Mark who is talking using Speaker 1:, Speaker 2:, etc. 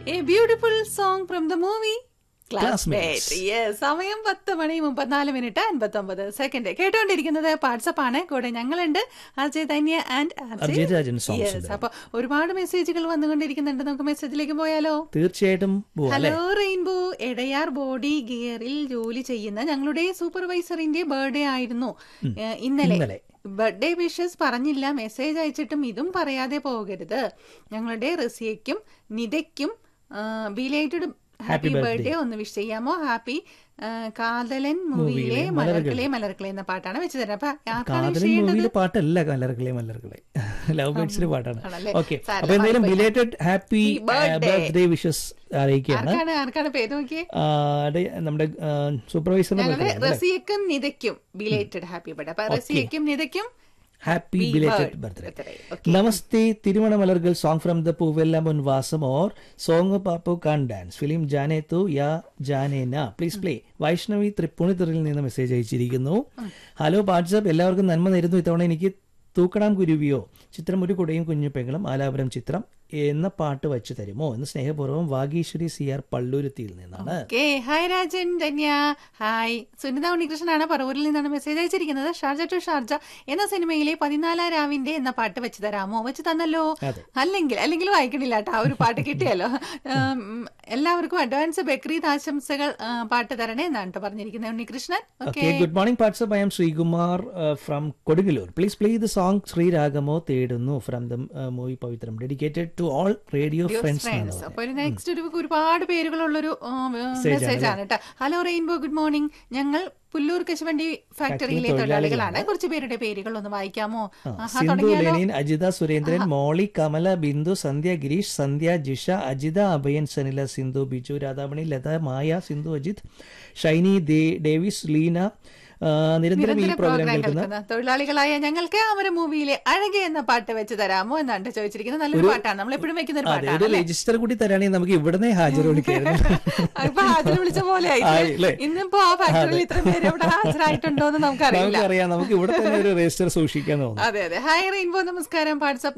Speaker 1: A beautiful song from the movie
Speaker 2: Classmates.
Speaker 1: സമയം പത്ത് മണി മുപ്പത്തിനാല് മിനിറ്റ് അൻപത്തി ഒമ്പത് സെക്കൻഡ് കേട്ടുകൊണ്ടിരിക്കുന്നത് വാട്സപ്പ് ആണ് കൂടെ ഞങ്ങളുണ്ട് അജയ് ധന്യ ആൻഡ്
Speaker 2: അർജയ് രാജൻ songs ഉണ്ട്.
Speaker 1: അപ്പൊ ഒരുപാട് മെസ്സേജുകൾ വന്നുകൊണ്ടിരിക്കുന്നുണ്ട് നമുക്ക് മെസ്സേജിലേക്ക് പോയാലോ
Speaker 2: തീർച്ചയായിട്ടും പോവാം അല്ലേ
Speaker 1: ഹലോ റെയിൻബോ എടയാർ ബോഡി ഗിയറിൽ ജോലി ചെയ്യുന്ന ഞങ്ങളുടെ സൂപ്പർവൈസറിന്റെ ബർത്ത്ഡേ ആയിരുന്നു ഏഹ്, ഇന്നലെ
Speaker 2: ഇന്നലെ.
Speaker 1: ബർത്ത്ഡേ വിഷസ് പറഞ്ഞില്ല മെസ്സേജ് അയച്ചിട്ടും ഇതും പറയാതെ പോകരുത് ഞങ്ങളുടെ റസിയയ്ക്കും നിതയ്ക്കും ബിലേറ്റഡ് ഹാപ്പി
Speaker 2: birthday.
Speaker 1: ബർത്ത്ഡേ ഒന്ന് വിഷ് ചെയ്യാമോ ഹാപ്പി കാതലൻ മൂവിയിലെ മലർക്കളെ മലർക്കളെ എന്ന പാട്ടാണ് വെച്ച് തരാം അപ്പൊ ആർക്കാണ് വിഷ്
Speaker 2: കാതലൻ
Speaker 1: ചെയ്യേണ്ടത്
Speaker 2: മൂവിയിലെ പാട്ടല്ല മലർകളെ മലർകളെ ലവ് ബേർഡ്സിന്റെ പാട്ടാണ്
Speaker 1: ആണല്ലേ?
Speaker 2: ഓക്കെ
Speaker 1: സാരമില്ല,
Speaker 2: അപ്പൊ എന്തായാലും
Speaker 1: കുഴപ്പമില്ല.
Speaker 2: Belated happy
Speaker 1: birthday.
Speaker 2: Birthday wishes അറിയിക്കുകയാണ്
Speaker 1: ആർക്കാണ് ആർക്കാണ് പേര് നോക്കിയേ
Speaker 2: ആ, അത് നമ്മുടെ സൂപ്പർവൈസറിന്റെ
Speaker 1: ഞങ്ങളുടെ
Speaker 2: ബർത്ത്ഡേ
Speaker 1: റസിയക്കും നിതയ്ക്കും ബിലേറ്റഡ് ഹാപ്പി ബർത്ത്ഡേ അപ്പൊ റസിയക്കും നിതയ്ക്കും
Speaker 2: happy
Speaker 1: Happy
Speaker 2: belated
Speaker 1: birthday.
Speaker 2: Birthday നമസ്തേ തിരുമണ മലർകൾ സോങ് ഫ്രം ദ പൂവെല്ലാം മുൻ വാസം or song Pappu can't dance film Jaane Tu Ya ജാനേ ന പ്ലീസ് പ്ലേ വൈഷ്ണവി തൃപ്പൂണിത്തുറയിൽ നിന്ന് മെസ്സേജ് അയച്ചിരിക്കുന്നു ഹലോ വാട്സാപ്പ് എല്ലാവർക്കും നന്മ നേരുന്നു ഇത്തവണ എനിക്ക് തൂക്കടാം കുരുവിയോ ചിത്രം ഒരു കുടയും കുഞ്ഞു പെങ്ങളും ആലാപുരം ചിത്രം എന്ന പാട്ട് വച്ചു തരുമോ എന്ന് സ്നേഹപൂർവ്വം വാഗീശ്വരി സി ആർ പള്ളൂരുത്തിയിൽ നിന്നാണ്
Speaker 1: okay hi Rajan Dhanya hi Sunitha ഉണ്ണികൃഷ്ണനാണ് പറവൂരിൽ നിന്നാണ് മെസ്സേജ് അയച്ചിരിക്കുന്നത് ഷാർജ ടു ഷാർജ എന്ന സിനിമയിലെ പതിനാലാം രാവിന്റെ എന്ന പാട്ട് വെച്ച് തരാമോ വെച്ച് തന്നല്ലോ
Speaker 2: അതെ.
Speaker 1: അല്ലെങ്കിൽ അല്ലെങ്കിൽ വായിക്കണില്ല കേട്ടോ ആ ഒരു പാട്ട് കിട്ടിയല്ലോ ഉം, എല്ലാവർക്കും അഡ്വാൻസ് ബക്രീദ് ആശംസകൾ ആ, പാട്ട് തരണേ എന്നാണ് കേട്ടോ പറഞ്ഞിരിക്കുന്നത് Unnikrishnan okay
Speaker 2: Okay, good morning, WhatsApp I'm Sreekumar from Kodungallur please play the song ശ്രീരാഗമോ തേടുന്നു from the movie Pavithram dedicated to all radio friends
Speaker 1: friends അപ്പൊ ഒരു നെക്സ്റ്റ് ഒരു ഒരുപാട് പേരുകളുള്ളൊരു മെസ്സേജ് ആണ് കേട്ടോ ഹലോ റെയിൻബോ ഗുഡ് മോർണിംഗ് ഞങ്ങൾ പുല്ലൂർ കശുവണ്ടി ഫാക്ടറിയിലെ തൊഴിലാളികളാണ് കുറച്ച് പേരുടെ പേരുകൾ ഒന്ന് വായിക്കാമോ ആഹാ,
Speaker 2: സിന്ധു
Speaker 1: തുടങ്ങിയാലോ
Speaker 2: ലെനിൻ അജിത സുരേന്ദ്രൻ മോളി കമല ബിന്ദു സന്ധ്യ ഗിരീഷ് സന്ധ്യ ജിഷ അജിത അഭയൻ സനില സിന്ധു ബിജു രാധാമണി ലത മായ സിന്ധു അജിത് ഷൈനി ദേ- ഡേവിസ് ലീന ആ, നിരന്തരം ഈ
Speaker 1: നിരന്തരം
Speaker 2: പ്രോഗ്രാം
Speaker 1: പ്രോഗ്രാം
Speaker 2: കേൾക്കുന്ന
Speaker 1: കേൾക്കുന്ന തൊഴിലാളികളായ ഞങ്ങൾക്ക് അമര മൂവിയിലെ അഴകെ എന്ന പാട്ട് വെച്ച് തരാമോ എന്നാണ് ചോദിച്ചിരിക്കുന്നത് നല്ലൊരു പാട്ടാണ് നമ്മൾ എപ്പോഴും വെക്കുന്ന ഒരു
Speaker 2: അതെ ഒരു
Speaker 1: പാട്ടാണ്
Speaker 2: രജിസ്റ്റർ കൂടി തരാണെങ്കിൽ നമുക്ക് ഇവിടുന്ന് ഹാജർ വിളിക്കായിരുന്നു
Speaker 1: ഇപ്പൊ ഹാജർ വിളിച്ച പോലെ
Speaker 2: ആയി, അല്ലേ?
Speaker 1: ഇന്നിപ്പോ ആ ഫാക്ടറിയിൽ ഇത്ര പേര് ഇവിടെ ഹാജരായിട്ടുണ്ടോ എന്ന് നമുക്കറിയില്ല
Speaker 2: നമുക്കറിയാം നമുക്ക് ഇവിടെ തന്നെ ഒരു രജിസ്റ്റർ സൂക്ഷിക്കാൻ തോന്നുന്നു
Speaker 1: അതെ അതെ ഹായ് റെയിൻബോ നമസ്കാരം വാട്സ്ആപ്പ്